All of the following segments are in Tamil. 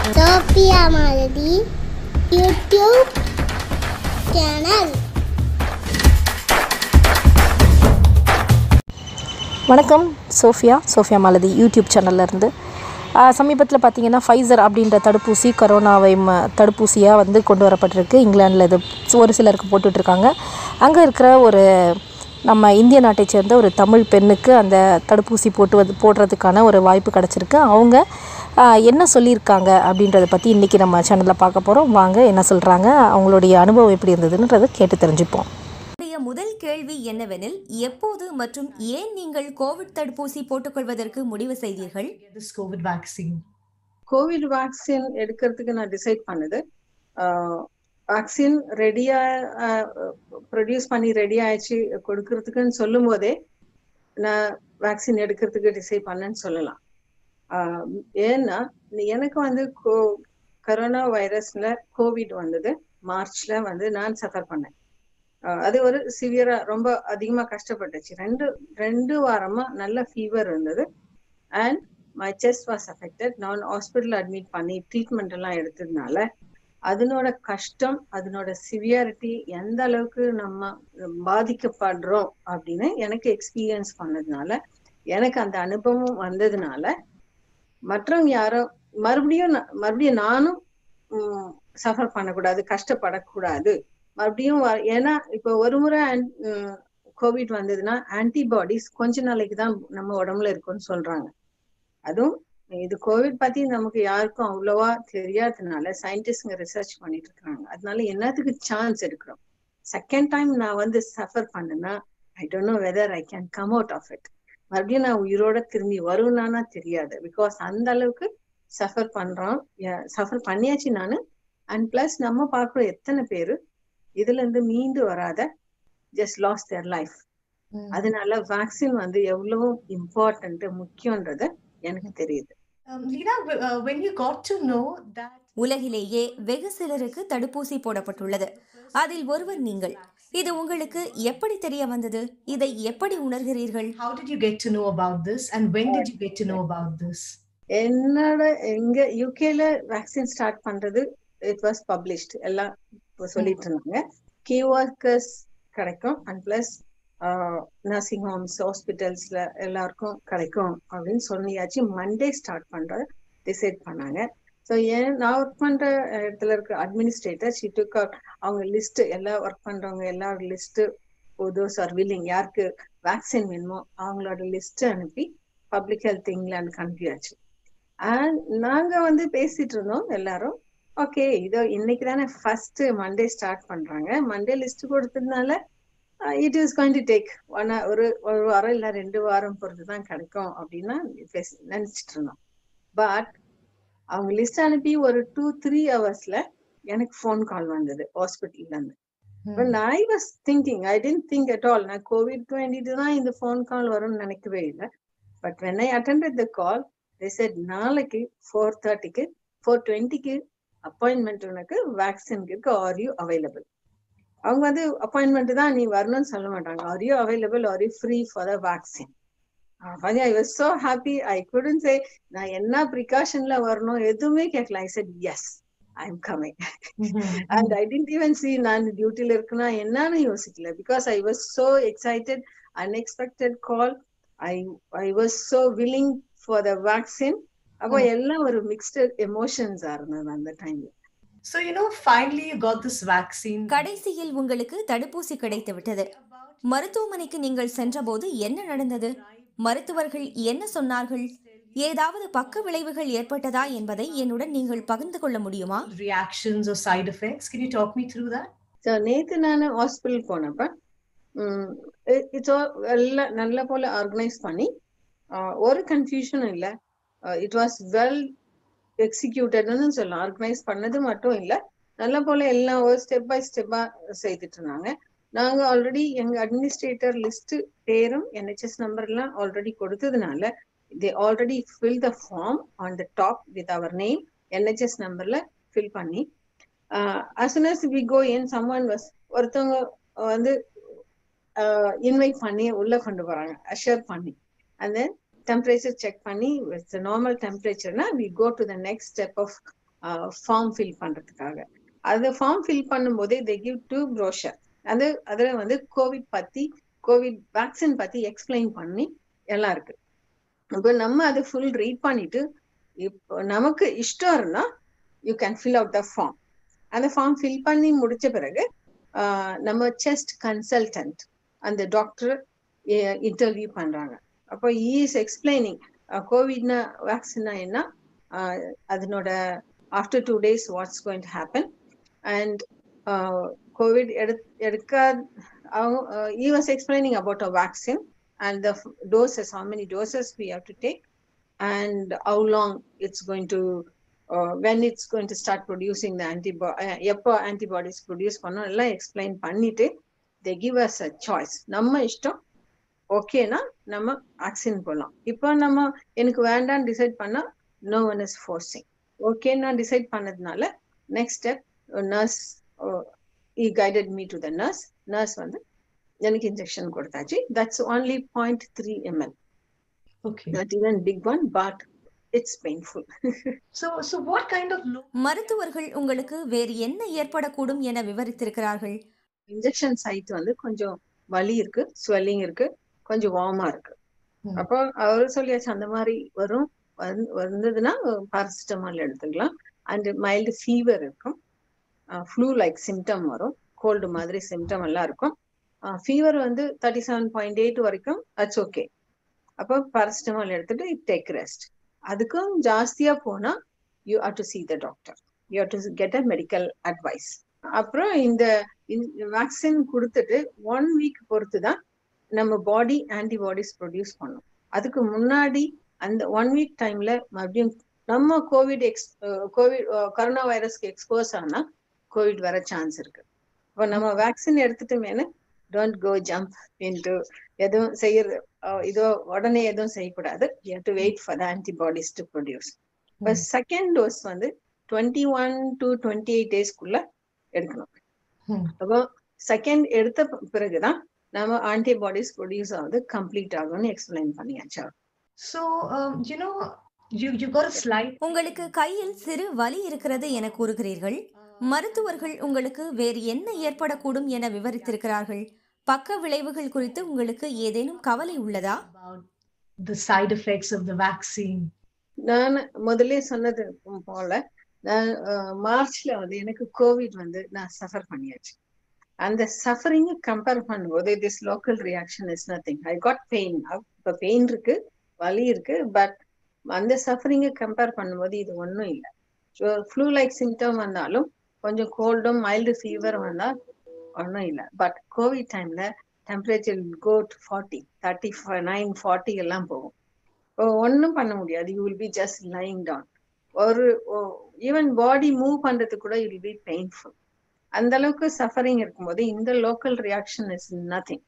சோபியா மாலதி யூடியூப் சேனல் வணக்கம் சோஃபியா சோஃபியா மாலதி யூடியூப் சேனல்ல இருந்து சமீபத்தில் பார்த்தீங்கன்னா ஃபைசர் அப்படின்ற தடுப்பூசி கரோனாவை ம தடுப்பூசியாக வந்து கொண்டு வரப்பட்டிருக்கு இங்கிலாந்தில் இது ஒரு சிலருக்கு போட்டுட்ருக்காங்க அங்கே இருக்கிற ஒரு நம்ம இந்திய நாட்டை சேர்ந்த ஒரு தமிழ் பெண்ணுக்கு அந்த தடுப்பூசி போட்டு போடுறதுக்கான ஒரு வாய்ப்பு கிடச்சிருக்கு அவங்க ஆ, என்ன சொல்லியிருக்காங்க அப்படின்றத பற்றி இன்றைக்கி நம்ம சேனலில் பார்க்க போகிறோம் வாங்க என்ன சொல்கிறாங்க அவங்களுடைய அனுபவம் எப்படி இருந்ததுன்றதை கேட்டு தெரிஞ்சுப்போம் என்னுடைய முதல் கேள்வி என்னவெனில் எப்போது மற்றும் ஏன் நீங்கள் கோவிட் தடுப்பூசி போட்டுக்கொள்வதற்கு முடிவு செய்தீர்கள் get this COVID vaccine? COVID vaccine எடுக்கிறதுக்கு நான் டிசைட் பண்ணது வேக்சின் ரெடியா ப்ரொடியூஸ் பண்ணி ரெடி ஆயிடுச்சு கொடுக்கறதுக்குன்னு சொல்லும் போதே நான் வேக்சின் எடுக்கிறதுக்கு டிசைட் பண்ணேன்னு சொல்லலாம் ஆஹ் ஏன்னா எனக்கு வந்து கரோனா வைரஸ்ல கோவிட் வந்தது மார்ச்ல வந்து நான் சஃபர் பண்ணேன் ஆஹ் அது ஒரு சிவியரா ரொம்ப அதிகமா கஷ்டப்பட்டுச்சு ரெண்டு ரெண்டு வாரமா நல்ல ஃபீவர் இருந்தது and my chest was affected நான் ஹாஸ்பிட்டல் அட்மிட் பண்ணி ட்ரீட்மெண்ட் எல்லாம் எடுத்ததுனால அதனோட கஷ்டம் அதனோட சிவியாரிட்டி எந்த அளவுக்கு நம்ம பாதிக்கப்படுறோம் அப்படின்னு எனக்கு எக்ஸ்பீரியன்ஸ் பண்ணதுனால எனக்கு அந்த அனுபவம் வந்ததுனால மற்றவங்க யாரும் மறுபடியும் நா- மறுபடியும் நானும் சஃபர் பண்ணக்கூடாது கஷ்டப்படக்கூடாது மறுபடியும் வ- ஏன்னா இப்போ ஒரு முறை கோவிட் வந்ததுன்னா ஆன்டிபாடிஸ் கொஞ்ச நாளைக்கு தான் நம்ம உடம்புல இருக்கும்னு சொல்றாங்க அதுவும் இது கோவிட் பத்தி நமக்கு யாருக்கும் அவ்வளவா தெரியாததுனால சயின்டிஸ்ட்ங்க ரிசர்ச் பண்ணிட்டு இருக்காங்க அதனால என்னத்துக்கு சான்ஸ் எடுக்கிறோம் செகண்ட் டைம் நான் வந்து சஃபர் பண்ணேன்னா I don't know whether I can come out of it மறுபடியும் நான் உயிரோட திரும்பி வருவேனானா தெரியாது பிகாஸ் அந்த அளவுக்கு சஃபர் பண்றோம் சஃபர் பண்ணியாச்சு நானு அண்ட் பிளஸ் நம்ம பார்க்குற எத்தனை பேரு இதுல இருந்து மீண்டு வராத ஜஸ்ட் லாஸ் தேர் லைஃப் அதனால வேக்சின் வந்து எவ்வளவு இம்பார்ட்டன்ட் முக்கியன்றது எனக்கு தெரியுது Um, Lina, w- uh, when you got to know that உலகிலேயே வெகு சிலருக்கு தடுப்பூசி போடப்பட்டுள்ளது அதில் ஒருவர் நீங்கள் இது உங்களுக்கு எப்படி தெரிய வந்தது இதை எப்படி உணர்கிறீர்கள் how did you get to know about this and when did you get to know about this? என்னோட எங்க யூகேல வேக்சின் ஸ்டார்ட் பண்றது இட் வாஸ் பப்ளிஷ்ட் எல்லாம் இப்ப சொல்லிட்டு இருந்தாங்க கீ ஒர்க்கர்ஸ் கிடைக்கும் அண்ட் பிளஸ் நர்சிங் ஹோம்ஸ் ஹாஸ்பிட்டல்ஸ்ல எல்லாருக்கும் கிடைக்கும் அப்படின்னு சொல்லியாச்சு மண்டே ஸ்டார்ட் பண்ற டிசைட் பண்ணாங்க ஸோ ஏன் நான் ஒர்க் பண்ற இடத்துல இருக்க அட்மினிஸ்ட்ரேட்டர் ஷி டுக் அவங்க லிஸ்ட் எல்லா ஒர்க் பண்றவங்க எல்லா லிஸ்ட் தோஸ் ஆர் வில்லிங் யாருக்கு வேக்சின் வேணுமோ அவங்களோட லிஸ்ட் அனுப்பி பப்ளிக் ஹெல்த் இங்கிலாந்துக்கு அனுப்பியாச்சு அண்ட் நாங்க வந்து பேசிட்டு இருந்தோம் எல்லாரும் ஓகே இதோ இன்னைக்கு தானே ஃபர்ஸ்ட் மண்டே ஸ்டார்ட் பண்றாங்க மண்டே லிஸ்ட் கொடுத்ததுனால it is going to take one ஒரு ஒரு வாரம் இல்ல ரெண்டு வாரம் பொறுத்து தான் கிடைக்கும் அப்படின்னா பேசி- நினைச்சிட்டு இருந்தோம் பட் அவங்க லிஸ்ட் அனுப்பி ஒரு டூ த்ரீ ஹவர்ஸ்ல எனக்கு ஃபோன் கால் வந்தது ஹாஸ்பிட்டல்ல இருந்து When I was thinking, I didn't think at all. நான் கோவிட் வேண்டிட்டு தான் இந்த ஃபோன் கால் வரும்னு நினைக்கவே இல்லை but when I attended the call they said நாளைக்கு ஃபோர் தேர்ட்டிக்கு ஃபோர் டுவெண்ட்டிக்கு அப்பாயின்மெண்ட் உனக்கு வேக்சின்க்கு இருக்கு ஆர் யூ அவைலபிள் அவங்க வந்து அப்பாயின்மெண்ட் தான் நீ வரணும்னு சொல்ல மாட்டாங்க are you available are you free for the vaccine I was so happy I couldn't say நான் என்ன ப்ரிகாஷன்ல வரணும் எதுவுமே கேட்கல I said yes I am coming and I didn't even see நான் டியூட்டில இருக்குன்னா என்னன்னு யோசிக்கல because I was so excited unexpected call I I was so willing for the vaccine அப்போ எல்லாம் ஒரு மிக்ஸ்டு எமோஷன்ஸா இருந்தது அந்த டைம்ல So, you know, finally you got this vaccine. கடைசியில் உங்களுக்கு தடுப்பூசி கிடைத்து விட்டது மருத்துவமனைக்கு நீங்கள் சென்றபோது என்ன நடந்தது மருத்துவர்கள் என்ன சொன்னார்கள் ஏதாவது பக்க விளைவுகள் ஏற்பட்டதா என்பதை என்னுடன் நீங்கள் பகிர்ந்து கொள்ள முடியுமா Reactions or side effects? Can you talk me through that? So நேத்து நான் ஹாஸ்பிட்டல் போனப்ப இட்ஸ் எல்லாம் நல்ல போல ஆர்கனைஸ் பண்ணி ஆஹ், ஒரு கன்ஃபியூஷனும் இல்லை இட் வாஸ் வெல் எக்ஸிக்யூட்டட்னு சொல்லலாம் ஆர்கனைஸ் பண்ணது மட்டும் இல்ல நல்ல போல எல்லாம் ஒரு ஸ்டெப் பை ஸ்டெப்பா செய்துட்டு இருந்தாங்க நாங்க ஆல்ரெடி எங்க அட்மினிஸ்ட்ரேட்டர் லிஸ்ட் பேரும் என்ஹெச்எஸ் நம்பர் எல்லாம் ஆல்ரெடி கொடுத்ததுனால they already fill the form on the top with our name NHS நம்பர்ல ஃபில் பண்ணி as soon as we go in someone was ஒருத்தவங்க வந்து இன்வைட் பண்ணி உள்ள கொண்டு போறாங்க அஷர் பண்ணி and then temperature செக் பண்ணி வித் நார்மல் டெம்பரேச்சர்னா we go to the next step of form fill பண்றதுக்காக அது ஃபார்ம் ஃபில் பண்ணும்போதே தே கிவ் டூ ப்ரோஷர் அது அதுல வந்து கோவிட் பத்தி கோவிட் வேக்சின் பத்தி எக்ஸ்பிளைன் பண்ணி எல்லாம் இருக்கு இப்போ நம்ம அதை ஃபுல் ரீட் பண்ணிட்டு இப்போ நமக்கு இஷ்டம் இருந்தா you can fill out the form அந்த ஃபார்ம் ஃபில் பண்ணி முடிச்ச பிறகு ஆஹ் நம்ம செஸ்ட் கன்சல்டன்ட் அந்த டாக்டர் இன்டர்வியூ பண்றாங்க அப்போ இஸ் எக்ஸ்பிளைனிங் கோவிட்னா வேக்சின்னா என்ன ஆஹ் அதனோட after two days what's going to happen and COVID எடு எடுக்க அவங்க he was explaining about a vaccine and the f- doses how many doses we have to take and how long it's going to uh, when it's going to start producing the antibody எப்போ antibodies produce பண்ணோம் எல்லாம் explain பண்ணிட்டு they give us a choice நம்ம இஷ்டம் ஓகேனா நம்ம வேக்சின் போடலாம் இப்போ நம்ம எனக்கு வேண்டாம்னு டிசைட் பண்ணா no one is forcing okay நான் டிசைட் பண்ணதுனால நெக்ஸ்ட் ஸ்டெப் நர்ஸ் இ guided me to the nurse nurse வந்து எனக்கு இன்ஜெக்ஷன் கொடுத்தாச்சு that's only point three ml Okay. Not even big one but it's painful So, so what kind of low மருத்துவர்கள் உங்களுக்கு வேறு என்ன ஏற்படக்கூடும் என விவரித்திருக்கிறார்கள் இன்ஜெக்ஷன் சைட் வந்து கொஞ்சம் வலி இருக்கு ஸ்வெல்லிங் இருக்கு கொஞ்சம் வார்மா இருக்கு ம். அப்போ அவரு சொல்லியாச்சு அந்த மாதிரி வரும் வந்து- வந்ததுன்னா பாரசிட்டமால் எடுத்துக்கலாம் அண்ட் மைல்டு ஃபீவர் இருக்கும் ஃப்ளூ லைக் சிம்டம் வரும் கோல்டு மாதிரி சிம்டம் எல்லாம் இருக்கும் ஃபீவர் வந்து தேர்ட்டி செவன் பாயிண்ட் எயிட் வரைக்கும் அட்ஸ் ஓகே அப்போ பாரசிட்டமால் எடுத்துட்டு இட் டேக் ரெஸ்ட் அதுக்கும் ஜாஸ்தியா போனா you have to see the doctor you have to get a medical advice அப்புறம் இந்த வேக்சின் கொடுத்துட்டு ஒன் வீக் பொறுத்து தான் நம்ம பாடி ஆன்டிபாடிஸ் ப்ரொடியூஸ் பண்ணும் அதுக்கு முன்னாடி அந்த ஒன் வீக் டைம்ல மறுபடியும் நம்ம கோவிட் எக்ஸ் கோவிட் கரோனா வைரஸ்க்கு எக்ஸ்போஸ் ஆனா கோவிட் வர சான்ஸ் இருக்கு இப்போ நம்ம வேக்சின் எடுத்துட்டுமேனு டோன்ட் கோ ஜம்ப் இன்டு எதுவும் செய்யறது அஹ் இதோ உடனே எதுவும் செய்யக்கூடாது you to wait for the antibodies to produce இப்போ செகண்ட் டோஸ் வந்து twenty one to twenty eight டேஸ்க்குள்ள எடுக்கணும் Hmm. அப்போ செகண்ட் எடுத்த ப- பிறகுதான் நம்ம ஆன்டிபாடிஸ் ப்ரொடியூஸ் ஆகுது கம்ப்ளீட் ஆகும்னு எக்ஸ்பிளைன் பண்ணியாச்சு So, um, you know, you you got a slide. உங்களுக்கு கையில் சிறு வலி இருக்கிறது என கூறுகிறீர்கள் மருத்துவர்கள் உங்களுக்கு வேறு என்ன ஏற்படக்கூடும் என விவரித்திருக்கிறார்கள் பக்க விளைவுகள் குறித்து உங்களுக்கு ஏதேனும் கவலை உள்ளதா about the side effects of the vaccine. நான் முதல்ல சொன்னது போல நான் அஹ், மார்ச்ல வந்து எனக்கு கோவிட் வந்து நான் சஃபர் பண்ணியாச்சு அந்த சஃபரிங்க கம்பேர் பண்ணும்போது this local reaction is nothing I got pain இப்ப பெயின் இருக்கு வலி இருக்கு பட் அந்த சஃபரிங்க கம்பேர் பண்ணும்போது இது ஒன்றும் இல்லை ஃப்ளூ லைக் சிம்டம் வந்தாலும் கொஞ்சம் கோல்டும் மைல்டு ஃபீவர் வந்தா ஒன்றும் இல்லை பட் கோவிட் டைம்ல temperature go to forty thirty nine forty எல்லாம் போகும் ஒன்றும் பண்ண முடியாது you will be just lying down ஒரு ஈவன் பாடி மூவ் பண்றதுக்கு கூட வில் பி பெயின்ஃபுல் அந்த அளவுக்கு சஃபரிங் இருக்கும்போது இந்த லோக்கல் ரியாக்ஷன் இஸ் நத்திங்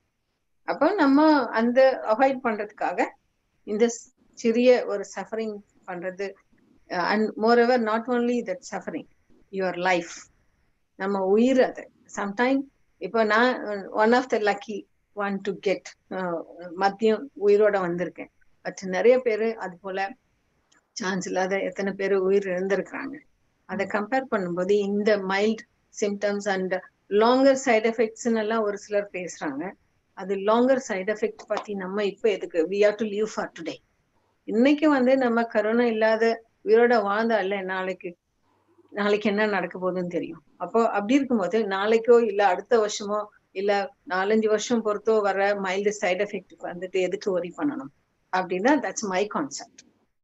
அப்போ நம்ம அந்த அவாய்ட் பண்றதுக்காக இந்த ஸ்- சிறிய ஒரு சஃபரிங் பண்றது and moreover not only that suffering your life நம்ம உயிர் அது சம்டைம் இப்போ நான் one of the lucky one to get மத்தியம் உயிரோட வந்திருக்கேன் பட் நிறைய பேரு அது போல சான்ஸ் இல்லாத எத்தனை பேர் உயிர் இழந்திருக்கிறாங்க அதை கம்பேர் பண்ணும்போது இந்த mild symptoms and longer side effects எல்லாம் ஒரு சிலர் பேசுறாங்க அது லாங்கர் சைடு எஃபெக்ட் பத்தி நம்ம இப்ப எதுக்கு we have to leave for today இன்னைக்கு வந்து நம்ம கரோனா இல்லாத உயிரோட வாழ்ந்தால நாளைக்கு நாளைக்கு என்ன நடக்க போகுதுன்னு தெரியும் அப்போ அப்படி இருக்கும்போது நாளைக்கோ இல்ல அடுத்த வருஷமோ இல்ல நாலஞ்சு வருஷம் பொறுத்தோ வர மைல்டு சைடு எஃபெக்ட் வந்துட்டு எதுக்கு ஒரி பண்ணணும் அப்படின்னா தட்ஸ் மை கான்செப்ட்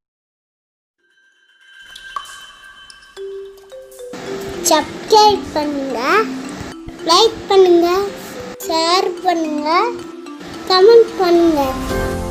சப்ஸ்கிரைப் பண்ணுங்க லைக் பண்ணுங்க ஷேர் பண்ணுங்க கமெண்ட் பண்ணுங்க